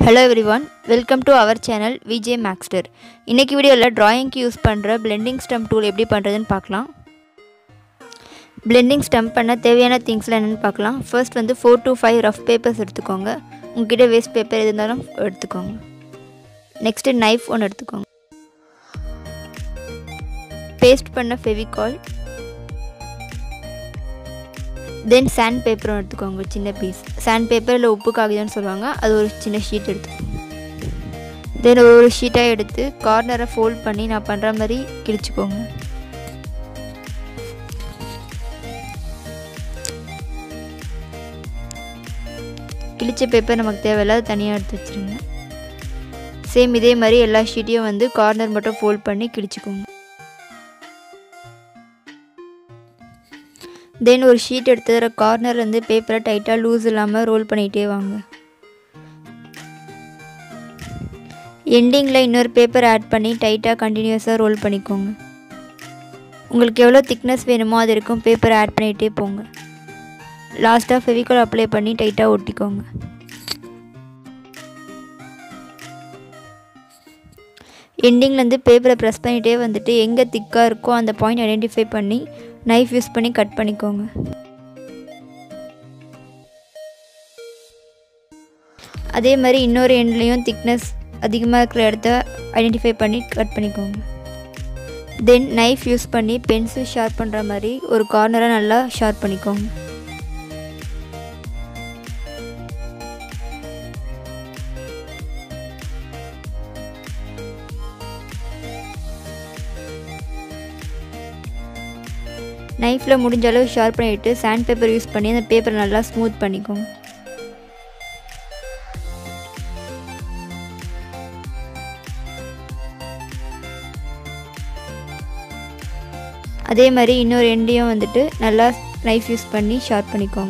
hello everyone welcome to our channel V J Maxter இன்றைக்கி வீடியோவில் ட்ராயிங்க்கு யூஸ் பண்ணுற பிளெண்டிங் ஸ்டம்ப் டூல் எப்படி பண்ணுறதுன்னு பார்க்கலாம் பிளெண்டிங் ஸ்டம்ப் பண்ண தேவையான திங்ஸ்லாம் என்னென்னு பார்க்கலாம் ஃபர்ஸ்ட் வந்து four to five rough papers எடுத்துக்கோங்க உங்ககிட்ட வேஸ்ட் பேப்பர் எது இருந்தாலும் எடுத்துக்கோங்க நெக்ஸ்ட்டு நைஃப் ஒன்று எடுத்துக்கோங்க பேஸ்ட் பண்ண ஃபெவிகால் தென் சாண்ட் பேப்பர் ஒன்று எடுத்துக்கோங்க ஒரு சின்ன பீஸ் சாண்ட் பேப்பர் இல்லை உப்பு காகிதம்னு சொல்லுவாங்க அது ஒரு சின்ன ஷீட் எடுத்துக்கோங்க தென் ஒரு ஷீட்டாக எடுத்து கார்னரை ஃபோல்ட் பண்ணி நான் பண்ணுற மாதிரி கிழிச்சிக்கோங்க கிழிச்ச பேப்பர் நமக்கு தேவையில்ல அது தனியாக எடுத்து வச்சுருங்க சேம் இதே மாதிரி எல்லா ஷீட்டையும் வந்து கார்னர் மட்டும் ஃபோல்ட் பண்ணி கிழிச்சிக்கோங்க தென் ஒரு ஷீட் எடுத்து கார்னர் வந்து பேப்பரை டைட்டாக லூஸ் இல்லாமல் ரோல் பண்ணிகிட்டே வாங்க எண்டிங்கில் இன்னொரு பேப்பர் ஆட் பண்ணி டைட்டாக கண்டினியூஸாக ரோல் பண்ணிக்கோங்க உங்களுக்கு எவ்வளோ திக்னஸ் வேணுமோ அது இருக்கும் பேப்பர் ஆட் பண்ணிகிட்டே போங்க லாஸ்ட்டாக ஃபெவிகால் அப்ளை பண்ணி டைட்டாக ஒட்டிக்கோங்க எண்டிங்லேருந்து பேப்பரை ப்ரெஸ் பண்ணிகிட்டே வந்துட்டு எங்கே திக்காக இருக்கோ அந்த பாயிண்ட் ஐடென்டிஃபை பண்ணி நைஃப் யூஸ் பண்ணி கட் பண்ணிக்கோங்க அதே மாதிரி இன்னொரு எண்ட்லேயும் திக்னஸ் அதிகமாக இருக்கிற இடத்த ஐடென்டிஃபை பண்ணி கட் பண்ணிக்கோங்க தென் நைஃப் யூஸ் பண்ணி பென்சில் ஷார்ப் பண்ணுற மாதிரி ஒரு கார்னரை நல்லா ஷார்ப் பண்ணிக்கோங்க நைஃப்பில் முடிஞ்ச அளவு ஷார்ப் பண்ணிவிட்டு சாண்ட் பேப்பர் யூஸ் பண்ணி அந்த பேப்பரை நல்லா ஸ்மூத் பண்ணிக்கோங்க அதே மாதிரி இன்னொரு எண்டையும் வந்துட்டு நல்லா நைஃப் யூஸ் பண்ணி ஷார்ப் பண்ணிக்கோங்க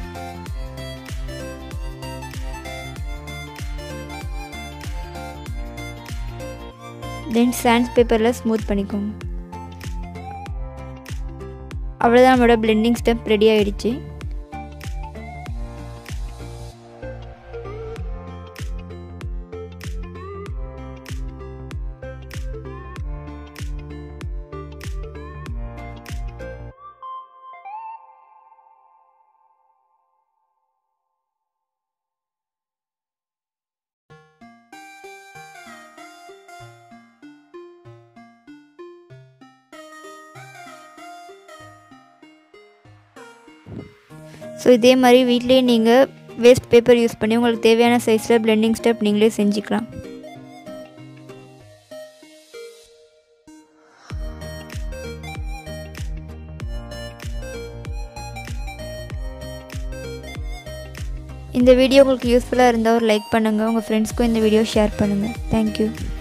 தென் சாண்ட் பேப்பரில் ஸ்மூத் பண்ணிக்கோங்க அவ்வளோதான் நம்மளோட பிளெண்டிங் ஸ்டெப் ரெடி ஆகிடுச்சு ஸோ இதே மாதிரி வீட்லேயே நீங்கள் வேஸ்ட் பேப்பர் யூஸ் பண்ணி உங்களுக்கு தேவையான சைஸில் பிளெண்டிங் ஸ்டெப் நீங்களே செஞ்சுக்கலாம் இந்த வீடியோ உங்களுக்கு யூஸ்ஃபுல்லாக இருந்தால் ஒரு லைக் பண்ணுங்கள் உங்கள் ஃப்ரெண்ட்ஸ்க்கும் இந்த வீடியோ ஷேர் பண்ணுங்கள் தேங்க்யூ